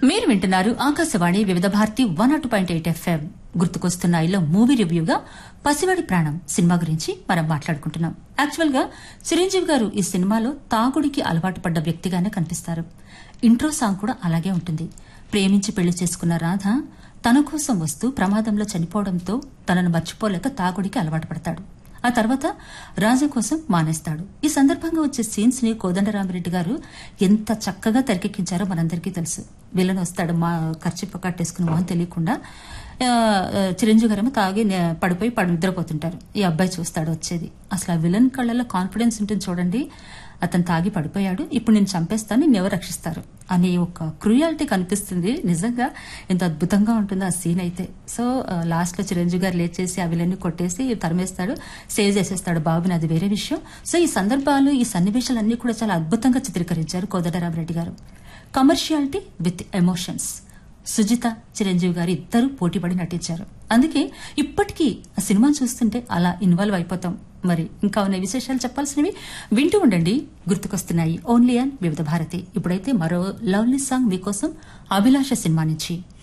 మీరు వింటున్నారు Akashvani Vividh Bharati one nought point eight FM గుర్తుకొస్తున్నాయిలో మూవీ రివ్యూగా పసివాడి ప్రాణం సినిమా గురించి మనం మాట్లాడుకుంటున్నాం యాక్చువల్ గా చిరంజీవి గారు ఈ సినిమాలో తాగుడికి అలవాటు పడ్డ వ్యక్తిగానే కనిపిస్తారు ఇంట్రో సాంగ్ కూడా అలాగే ఉంటుంది ప్రేమించి పెళ్లి చేసుకున్న రాధ తన కోసం వస్తూ ప్రమాదంలో చనిపోవడంతో తనను మర్చిపోలేక తాగుడికి అలవాటు పడతాడు ఆ తర్వాత రాజా కోసం మానేస్తాడు ఈ సందర్భంగా వచ్చే సీన్స్ ని కోదండరామిరెడ్డి గారు ఎంత చక్కగా తెరకెక్కించారో మనందరికీ తెలుసు విలన్ వస్తాడు మా ఖర్చు కట్టేసుకుని మొహం తెలియకుండా ఆ, ఆ, చిరంజీవి గారేమో తాగి నే- పడిపోయి పడి నిద్రపోతుంటారు ఈ అబ్బాయి చూస్తాడు వచ్చేది అసలు ఆ విలన్ కళ్ళలో కాన్ఫిడెన్స్ ఉంటుంది చూడండి అతను తాగి పడిపోయాడు ఇప్పుడు నేను చంపేస్తాను నిన్ను ఎవరు రక్షిస్తారు అనే ఒక క్రూయాలిటీ కనిపిస్తుంది నిజంగా ఎంత అద్భుతంగా ఉంటుంది ఆ సీన్ అయితే సో లాస్ట్ లో చిరంజీవి గారు లేచేసి ఆ విలన్ని కొట్టేసి తరిమేస్తాడు సేవ్ చేసేస్తాడు బాబుని అది వేరే విషయం సో ఈ సందర్భాలు ఈ సన్నివేశాలన్నీ కూడా చాలా అద్భుతంగా చిత్రీకరించారు కోదండరామరెడ్డి గారు commerciality with emotions Sujitha Chiranjeevi గారు ఇద్దరు పోటీపడి నటించారు అందుకే ఇప్పటికీ ఆ సినిమా చూస్తుంటే అలా ఇన్వాల్వ్ అయిపోతాం మరి ఇంకా ఉన్న విశేషాలు చెప్పాల్సినవి వింటూ ఉండండి గుర్తుకొస్తున్నాయి ఓన్లీ అండ్ వివిధ భారతి ఇప్పుడైతే మరో లవ్లీ సాంగ్ మీకోసం అభిలాష సినిమా నుంచి